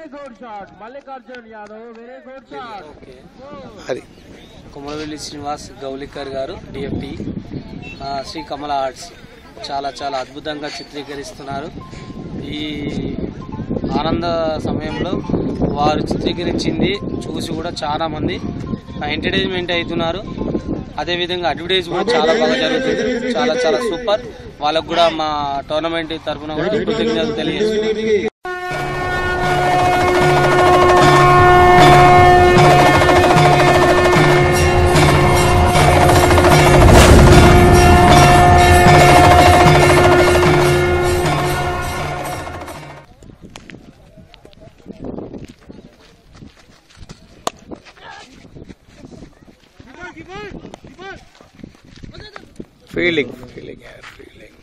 Very good shot Mallikarjun Yadav very good shot okay అది కుమరవెల్లి శ్రీనివాస్ గౌలికర్ గారు DFT Shri కమల arts చాలా చాలా అద్భుతంగా చిత్రీకరిస్తున్నారు ఈ ఆనంద సమయంలో వారు చిత్రీకరించింది చూసి కూడా చాలా మంది ఎంటర్టైన్మెంట్ అవుతున్నారు అదేవిధంగా అడ్వర్టైజ్ కూడా చాలా బాగా జరుగుతుంది చాలా చాలా సూపర్ వాళ్ళకు కూడా మా టోర్నమెంట్ తరఫున కూడా కృతజ్ఞతలు తెలియజేస్తున్నాను feeling feeling feeling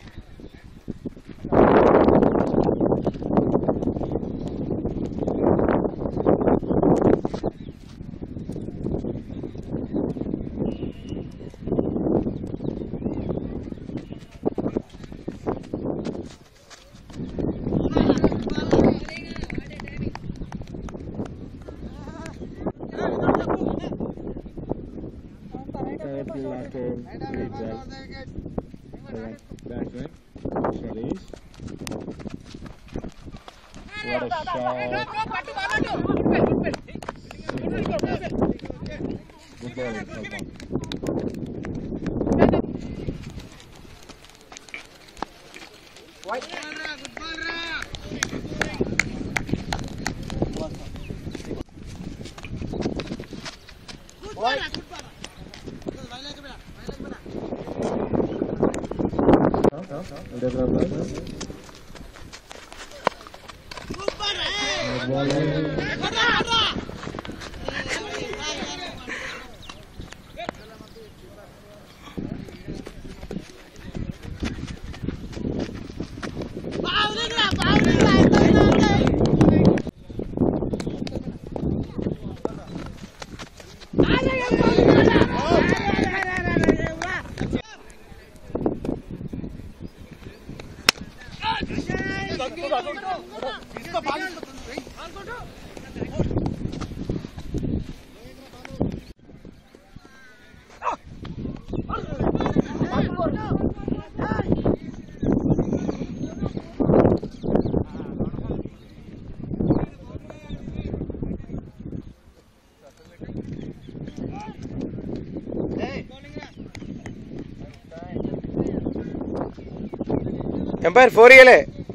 What a shot. Good ball, Salman. Umpire four ఇయలే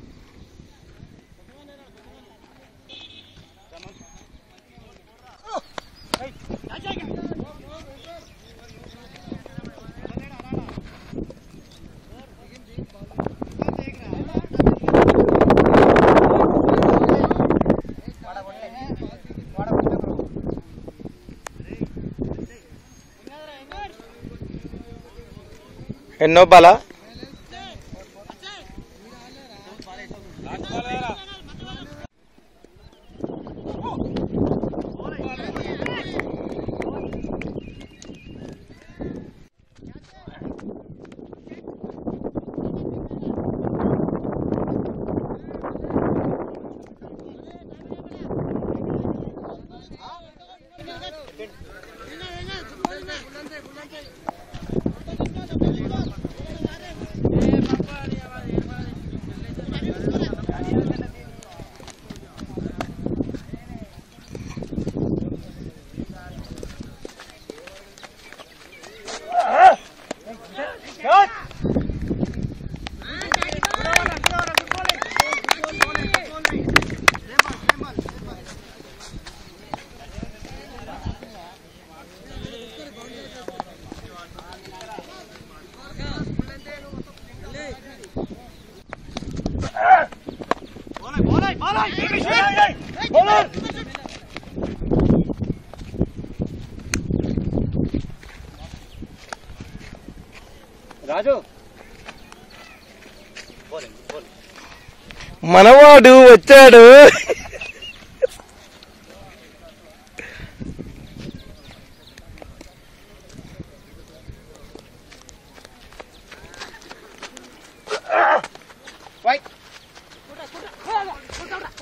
ఎన్నో బాలా మనవాడు వచ్చాడు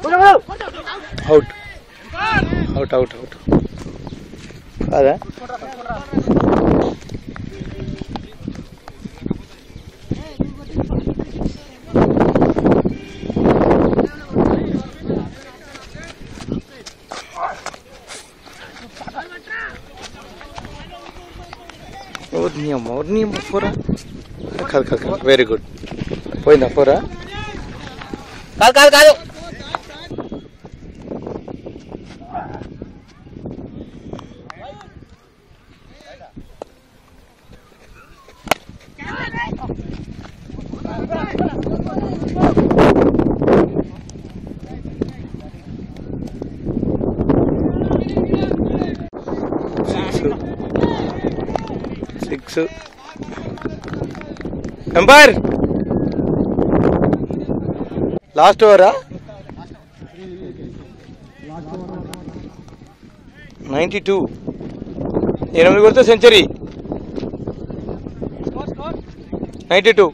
అవుట్ అవుట్ అవుట్ అవుట్ కాదా ఓర్నియమ్మ ఓర్నియమ్మ ఫోరా కాదు కాదు కాదు వెరీ గుడ్ పోయిందా ఫోరా కాదు కాదు కాదు సిక్స్ సిక్స్ ఎంపైర్ లాస్ట్ ఓవరా నైంటీ టూ ఎనిమిది కొడితే century ninety two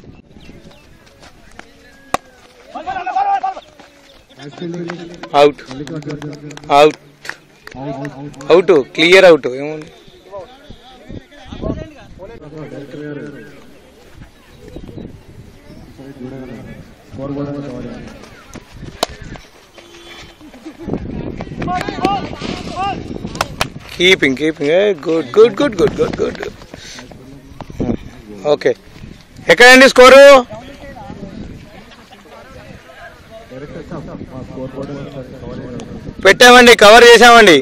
out out out clear out ఏముంది keeping keeping good good good good good good okay ఎక్కడండి స్కోరు పెట్టామండి కవర్ చేసామండి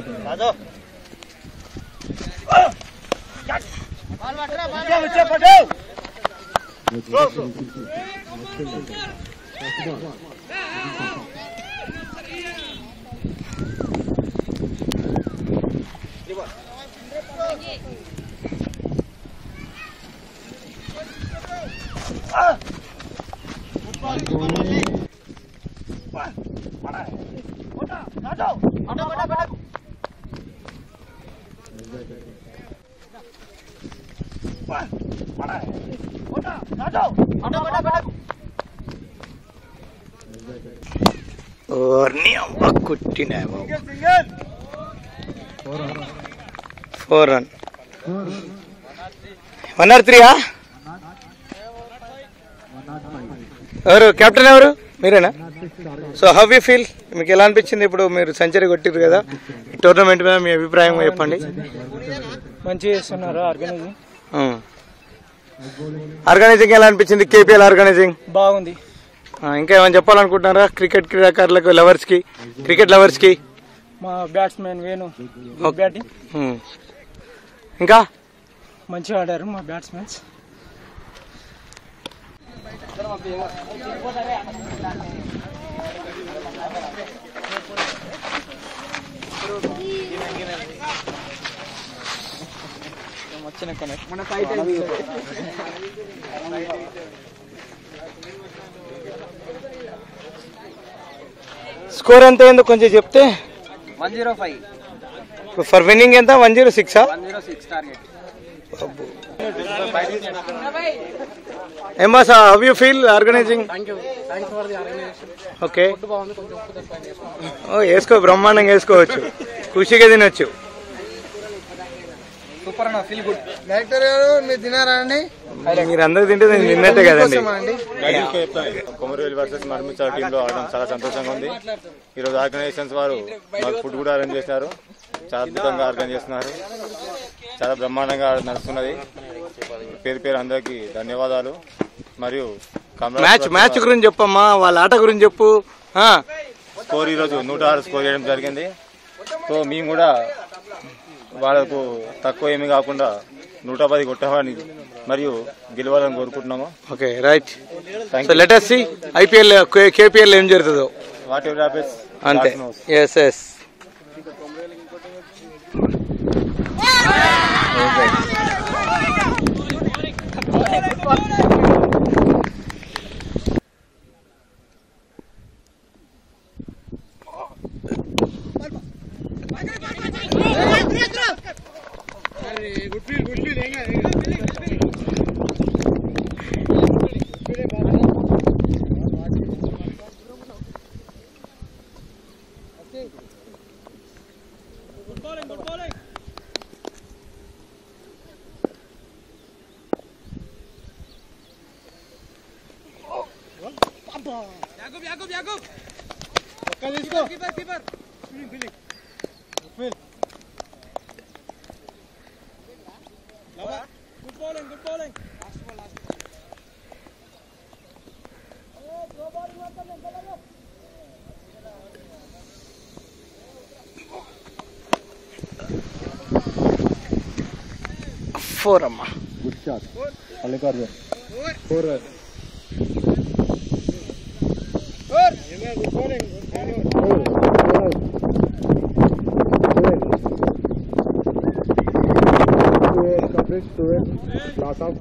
ఓర్ని అమ్మ కుట్టినా ఫోర్ రన్ వన్ ఆర్ త్రీయా ఎవరు కెప్టెన్ ఎవరు మీరేనా సో హౌ యూ ఫీల్ మీకు ఎలా అనిపించింది ఇప్పుడు మీరు సెంచరీ కొట్టిరు కదా ఈ టోర్నమెంట్ మీద మీ అభిప్రాయం చెప్పండి మంచిగా చేస్తున్నారు ఆర్గనైజింగ్ ఆర్గనైజింగ్ ఎలా అనిపించింది కేపీఎల్ ఆర్గనైజింగ్ బాగుంది ఇంకా ఏమైనా చెప్పాలనుకుంటున్నారా క్రికెట్ క్రీడాకారులకు లవర్స్ కి క్రికెట్ లవర్స్ కి మా batsmen Venu Okay. Good batting um. ఇంకా మంచిగా ఆడారు మా బ్యాట్స్మెన్స్ స్కోర్ ఎంత అయిందో కొంచెం చెప్తే one zero five for winning ఎంత వన్ జీరో సిక్సా వన్ జీరో సిక్స్ టార్గెట్ ఏం boss how you feel organising okay ఓ వేసుకో బ్రహ్మాండంగా వేసుకోవచ్చు ఖుషిగా తినొచ్చు సూపర్ అన్న ఫీల్ గుడ్ డైరెక్టర్ గారు మీరు తినారా అండి మీరు అందరూ తింటే నేను తిన్నట్టే కదండి కొమరవేలి వర్సెస్ మర్మిచాల టీంలో ఆడడం చాలా సంతోషంగా ఉంది ఈరోజు ఆర్గనైజేషన్స్ వారు మాకు ఫుడ్ కూడా అరేంజ్ చేసినారు చాలా అద్భుతంగా ఆర్గనైజ్ చేస్తున్నారు చాలా బ్రహ్మాండంగా నడుస్తున్నది పేరు పేరు అందరికీ ధన్యవాదాలు మరియు కమలా మ్యాచ్ మ్యాచ్ గురించి చెప్పమ్మా వాళ్ళ ఆట గురించి చెప్పు ఆ, స్కోర్ ఈరోజు నూట ఆరు స్కోర్ చేయడం జరిగింది సో మేము కూడా వాళ్ళకు తక్కువ ఏమీ కాకుండా నూట పది కొట్టామని మరియు గెలవాలని కోరుకుంటున్నాము okay right thank so let us see IPL KPL ఏం జరుగుతుందో వాట్ ఎవర్ హ్యాపెన్స్ అంతే ఎస్ ఎస్ ఫోర్ అమ్మా good shot Mallikarjun four run lot of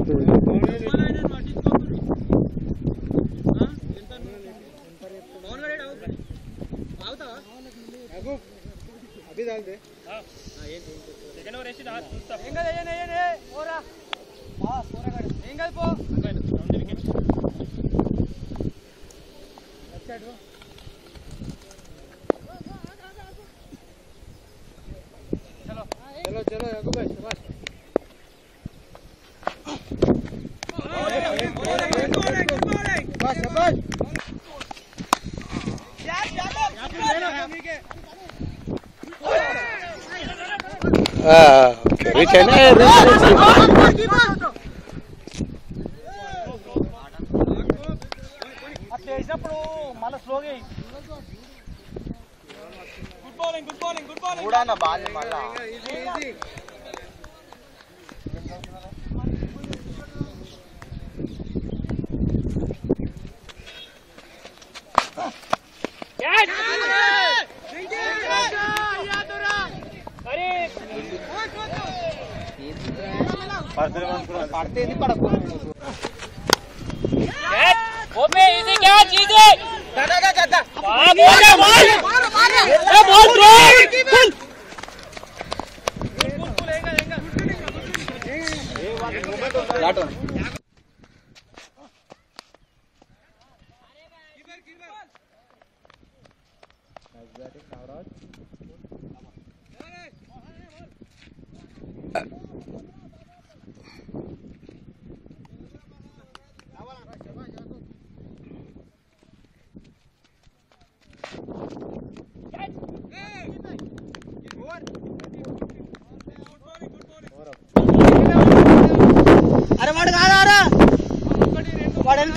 okay reach అయినా రీచ్ రీచ్ అట్లా వేసినప్పుడు మళ్ళీ స్లోగా good bowling good bowling good bowling అరే వాడు కాదారా వాడు వెనక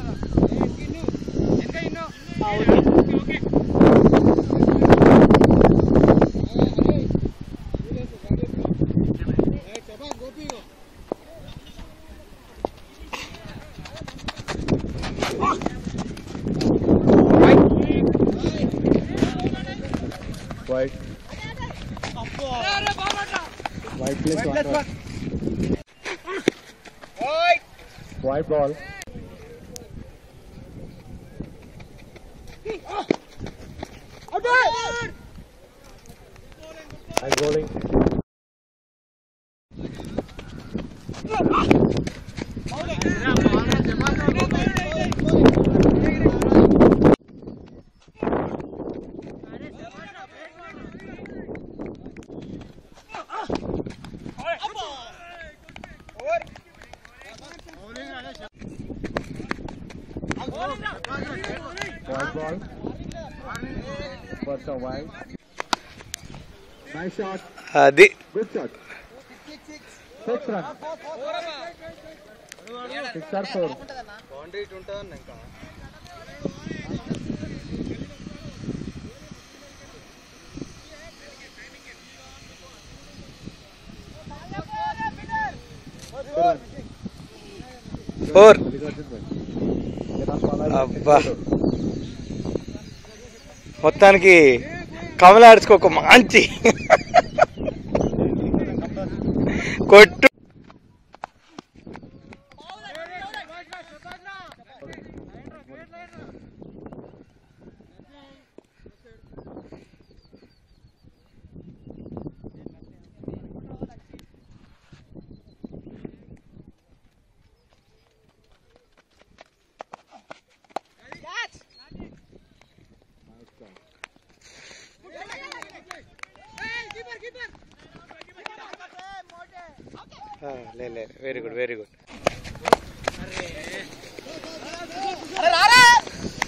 wide wide place wide ball Nice bowling. White ball. First a white. Nice shot. అది Good shot. Six run. Six or four. Four Malikarjun win. Let us follow అబ్బా మొత్తానికి కమలాడ్స్కి ఒక మంచి కొట్టు లే వెరీ గుడ్ వెరీ గుడ్ అరే రారా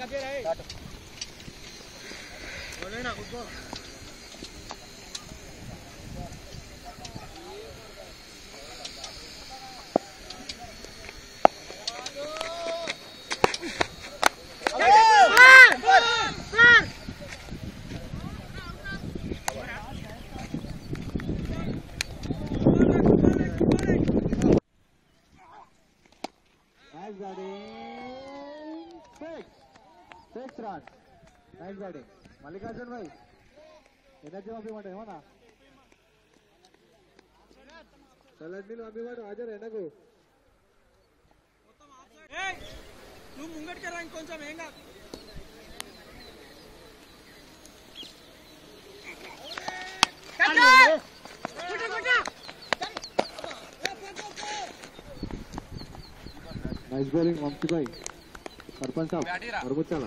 Nice batting. Six. Six runs. Nice batting. Mallikarjun భాయ్ ఎనర్జీ పంపిమంటే ఏమన్నా చల్లటి నీళ్ళు పంపివాడు హాజరు ఎండకు నువ్వు ముంగటికి రా ఇంకొంచెం ఏం కాదు నైస్ బౌలింగ్ వంశీ భాయ్ సర్పంచ్ సాబ్ అరుగుచ్చాల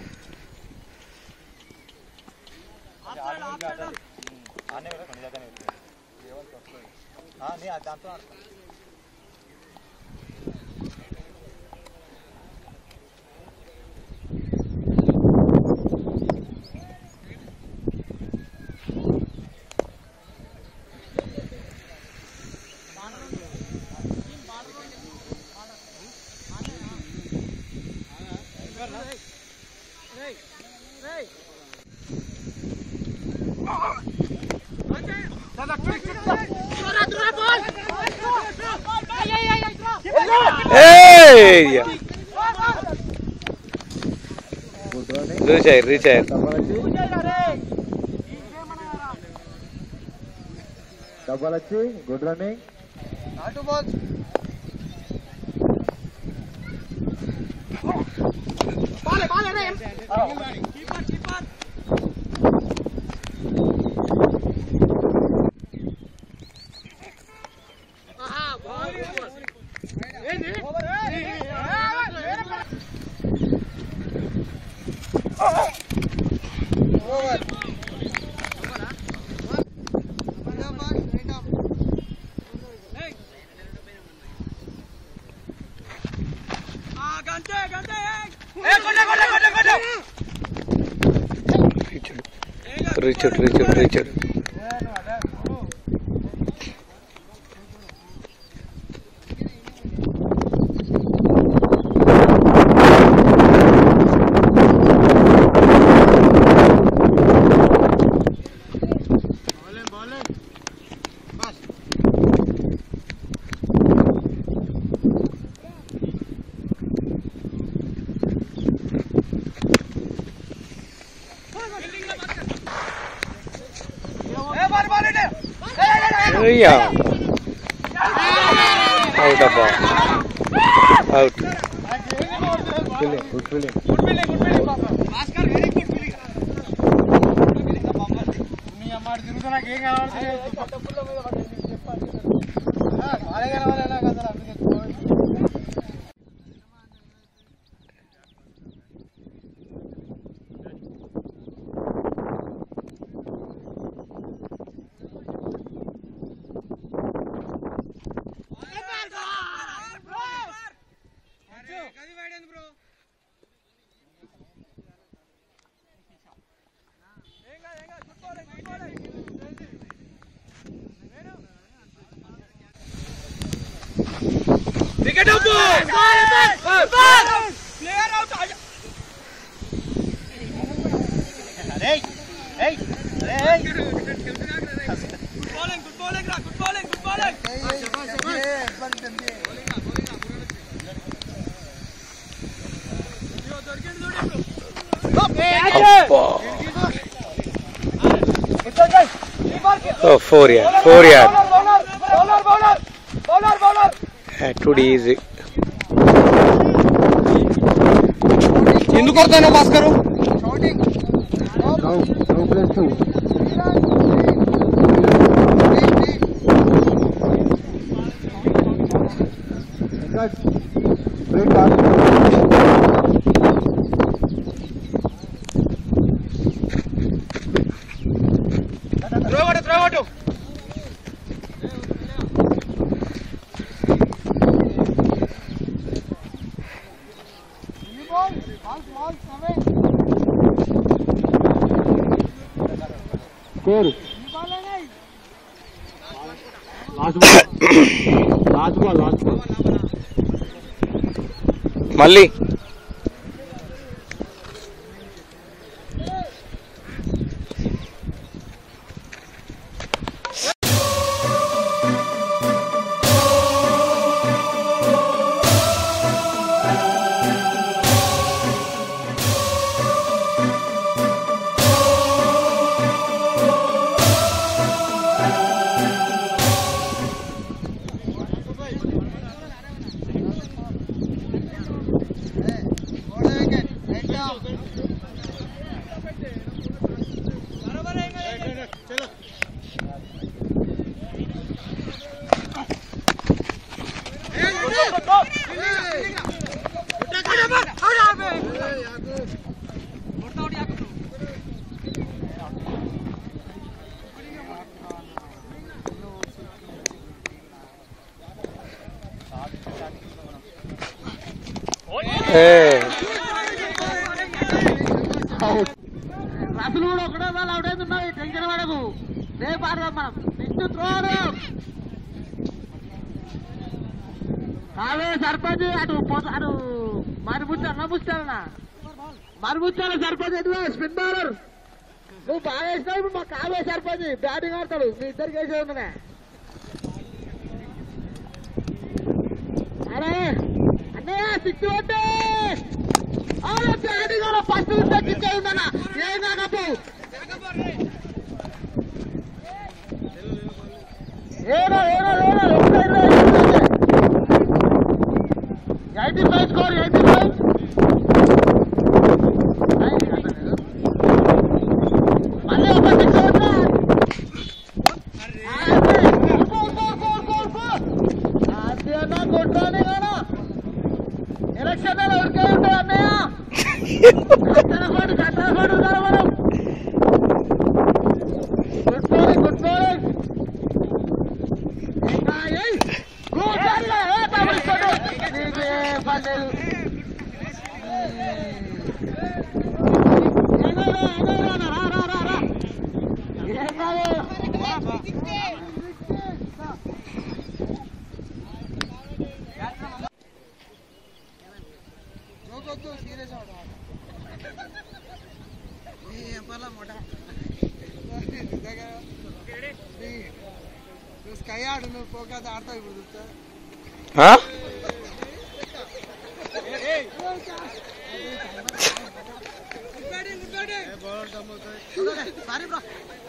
ఏయ్ రీచ్ అయ్యారు రీచ్ అయ్యారు డబ్బాలు వచ్చి గుడ్ రన్నింగ్ గంటే గంటే రీచ్ రీచ్ రీచ్ అయ్యా అవుట్ అబ్బా out good feeling Bhaskar very good feeling మీ అమ్మాడు తిరుగుతా నాకు ఏం bro wicket player out good bowling good bowling రా గుడ్ బౌలింగ్ గుడ్ బౌలింగ్ దొరికింది చూడు ఇప్పుడు ఫోర్ యార్ ఫోర్ యార్ bowler bowler bowler bowler bowler టుడ్ ఈజీ ఎందుకు కొడతాను Bhaskar now now place to Venkat break pass throw కొట్టు త్రో కొట్టు ball ball ball four last ball last ball last ball మళ్ళీ ఏ అసలు కూడా ఒకటే వాళ్ళు అవుతుంది టెన్షన్ పడకు రేపు ఆడదాం మనం నిన్ను త్రోడు కావే సర్పంచ్ అటు పోత అటు మరిపుచ్చ అన్న పుచ్చాలనా మరిపుచ్చాల సర్పంచ్ ఎటు స్పిన్ బౌలర్ నువ్వు బాగా వేసినావు ఇప్పుడు మా కావే సర్పంచ్ బ్యాటింగ్ ఆడతాడు మీ ఇద్దరికి వేసేది ఉందనే అరే అన్నయ్య సిక్స్ కొట్టే బ్యాటింగ్ కూడా ఫస్ట్ తగ్గించే ఉందన్న ఏం కాకపో ఏడో ఏడో ఏడో eighty five score eighty five మళ్ళీ ఒక సిక్స్ అదే అన్న కొట్టానే కదా ఎలక్షన్ ఎవరికే ఉంటాయి అన్నయ్య కట్టనకోడు కట్టనకోడు ఉన్నారు మనం good morning good morning sky ఆడు నువ్వు పోకాద ఆడతావు ఇప్పుడు చూస్తా ఆ? సారీ బ్రో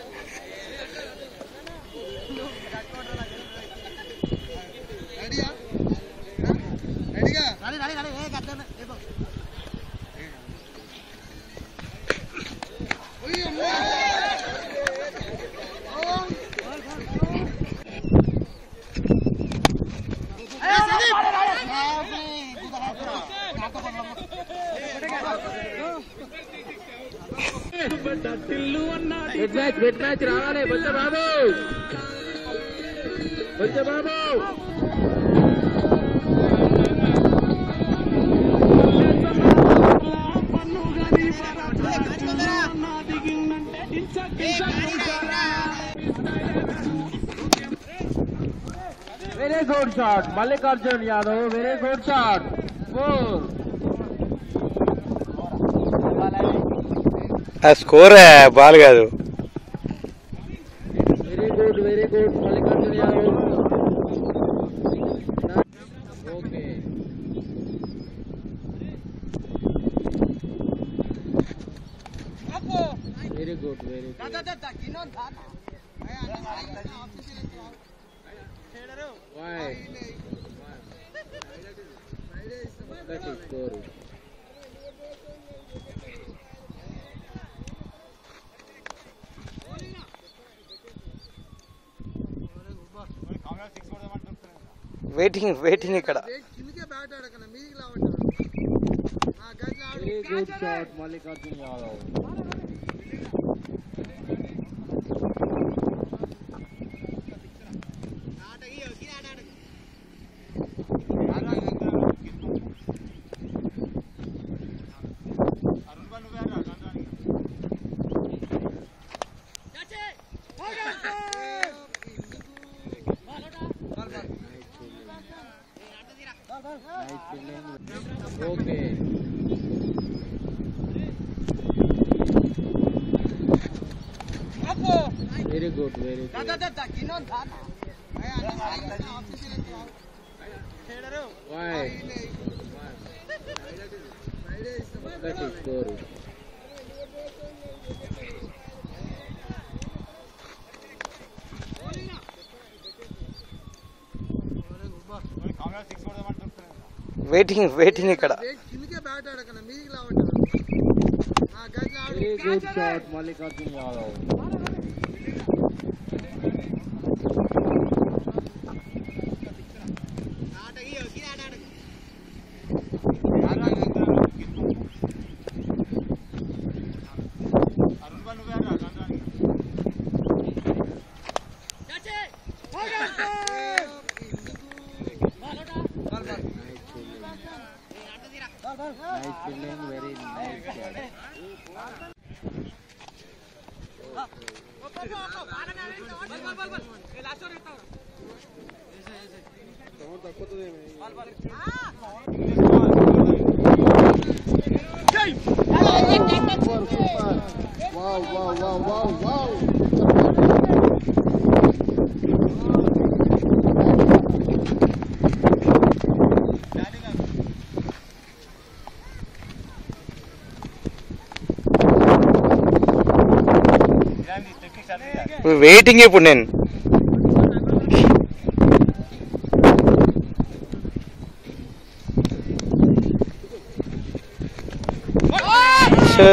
రెడీయా రెడీగా రెడీ రెడీ రెడీ ఏ గడ్డ లేపో బెట్ మ్యాచ్ బెట్ మ్యాచ్ రావాలి బొచ్చ బాబు బొచ్చ బాబు very good shot Mallikarjun Yadav very good shot four ఆ స్కోర్ బాల్ కాదు very good very good Mallikarjun Yadav okay very good very good why ఒకటి స్కోరు వెయిటింగ్ వెయిటింగ్ ఇక్కడ very good shot Mallikarjun Yadav okay very good very good why that is score waiting waiting ఇక్కడ very good shot Mallikarjun Yadav nice fielding very nice shot Wow, wow, wow, wow, wow. Waiting ఇప్పుడు నేను ఛే.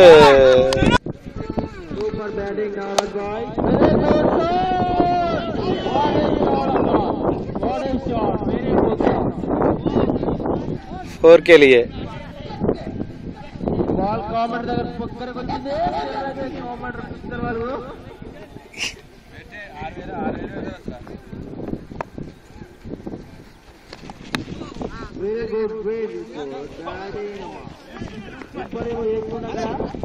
Super batting, Naraz boy. Very good shot. What a shot. What a shot. Very good shot. Four के लिए ball comment దగ్గర పక్కనకు వచ్చింది comment picture వాళ్ళు very good very good batting ఇప్పుడేమో ఏముండగా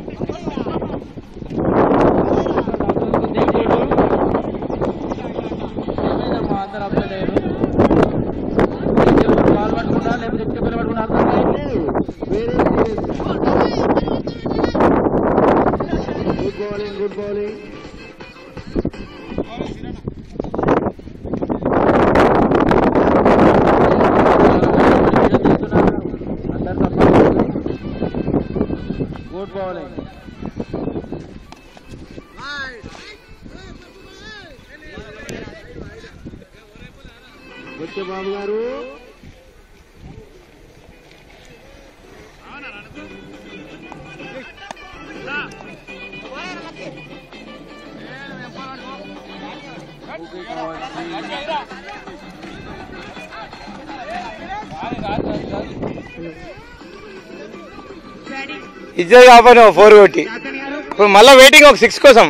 అందరూ అప్డేట్ అయ్యారు బాల్ పట్టుకున్నా లేకపోతే ఇటుక పిల్ల పట్టుకున్నా అర్థం కాదు very good bowling good bowling good bowling వచ్చే బాబు గారు ఇజ్జత్ కాపాను ఫోర్ కొట్టి ఇప్పుడు మళ్ళీ వెయిటింగ్ ఒక సిక్స్ కోసం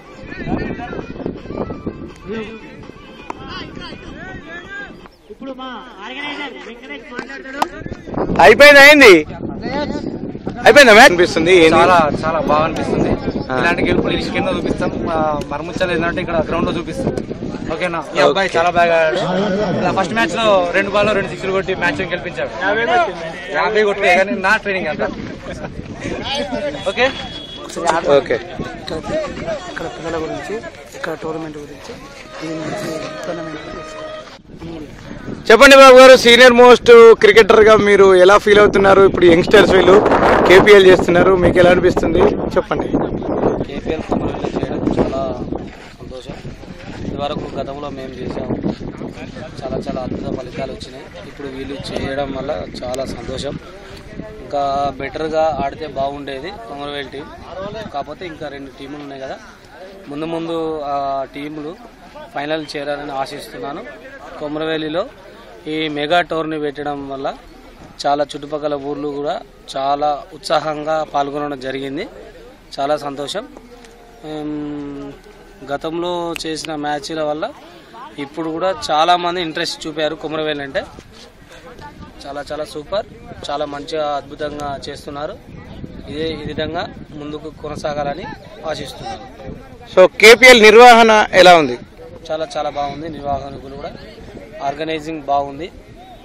ఇప్పుడు మా ఆర్గనైజర్ వెంకటేష్ మాట్లాడతాడు అయిపోయింది అయింది అయిపోయిందా మ్యాచ్ అనిపిస్తుంది ఏంది? చాలా చాలా బాగా అనిపిస్తుంది ఆ. ఇలాంటి గెలుపులు ఇలిసి కింద చూపిస్తాం ఆ, మరముచ్చలు ఏంటంటే ఇక్కడ గ్రౌండ్ లో చూపిస్తాం ఓకేనా ఈ అబ్బాయి ఓకే. చాలా బాగా ఆడాడు ఫస్ట్ మ్యాచ్ లో రెండు బాల్ రెండు సిక్స్లు కొట్టి మ్యాచ్ గెలిపించాడు యాభై కొట్టే కానీ నా ట్రైనింగ్ అంత ఓకే ఓకే ఇక్కడ పిల్లల గురించి ఇక్కడ టోర్నమెంట్ గురించి దీని నుంచి టోర్నమెంట్ చెప్పండి బాబు గారు సీనియర్ మోస్ట్ క్రికెటర్ గా మీరు ఎలా ఫీల్ అవుతున్నారు ఇప్పుడు యంగ్స్టర్స్ వీళ్ళు కేపీఎల్ చేస్తున్నారు మీకు ఎలా అనిపిస్తుంది చెప్పండి కేపీఎల్ కొమరవెల్లి చేయడం చాలా సంతోషం ఇదివరకు గతంలో మేము చేసాము చాలా చాలా అద్భుత ఫలితాలు వచ్చినాయి ఇప్పుడు వీళ్ళు చేయడం వల్ల చాలా సంతోషం ఇంకా బెటర్గా ఆడితే బాగుండేది కొమరవేల్ టీం కాకపోతే ఇంకా రెండు టీములు ఉన్నాయి కదా ముందు ముందు ఆ టీములు ఫైనల్ చేరాలని ఆశిస్తున్నాను కొమరవేలిలో ఈ మెగా టోర్ని పెట్టడం వల్ల చాలా చుట్టుపక్కల ఊర్లు కూడా చాలా ఉత్సాహంగా పాల్గొనడం జరిగింది చాలా సంతోషం ఉమ్, గతంలో చేసిన మ్యాచ్ల వల్ల ఇప్పుడు కూడా చాలా మంది ఇంట్రెస్ట్ చూపారు కుమరవేల్ అంటే చాలా చాలా సూపర్ చాలా మంచిగా అద్భుతంగా చేస్తున్నారు ఇదే ఈ విధంగా ముందుకు కొనసాగాలని ఆశిస్తున్నాను సో కేపీఎల్ నిర్వహణ ఎలా ఉంది చాలా చాలా బాగుంది నిర్వాహకులు కూడా ఆర్గనైజింగ్ బాగుంది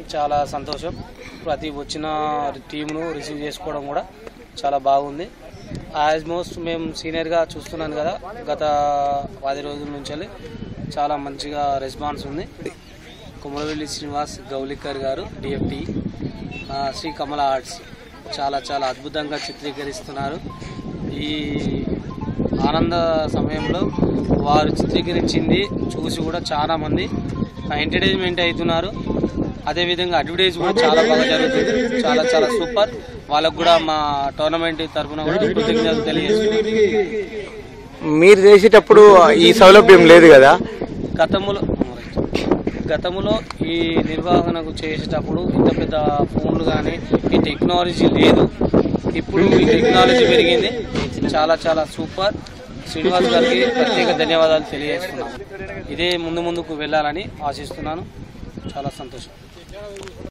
చాలా సంతోషం ప్రతి వచ్చిన టీంను రిసీవ్ చేసుకోవడం కూడా చాలా బాగుంది యాజ్ మోస్ట్ మేము సీనియర్గా చూస్తున్నాను కదా గత పది రోజుల నుంచి చాలా మంచిగా రెస్పాన్స్ ఉంది కుమరవెల్లి శ్రీనివాస్ గౌలికర్ గారు డిఎఫ్టి శ్రీ కమల ఆర్ట్స్ చాలా చాలా అద్భుతంగా చిత్రీకరిస్తున్నారు ఈ ఆనంద సమయంలో వారు చిత్రీకరించింది చూసి కూడా చాలా మంది ఎంటర్టైన్మెంట్ అవుతున్నారు అదేవిధంగా అడ్వర్టైజ్ కూడా చాలా బాగా జరుగుతుంది చాలా చాలా సూపర్ వాళ్ళకు కూడా మా టోర్నమెంట్ తరఫున కూడా కృతజ్ఞతలు తెలియజేస్తున్నాం మీరు చేసేటప్పుడు ఈ సౌలభ్యం లేదు కదా గతములో గతములో ఈ నిర్వహణకు చేసేటప్పుడు ఇంత పెద్ద ఫోన్లు కానీ ఈ టెక్నాలజీ లేదు ఇప్పుడు ఈ టెక్నాలజీ పెరిగింది చాలా చాలా సూపర్ శ్రీనివాస్ గారికి ప్రత్యేక ధన్యవాదాలు తెలియజేస్తున్నాను ఇదే ముందు ముందుకు వెళ్ళాలని ఆశిస్తున్నాను చాలా సంతోషం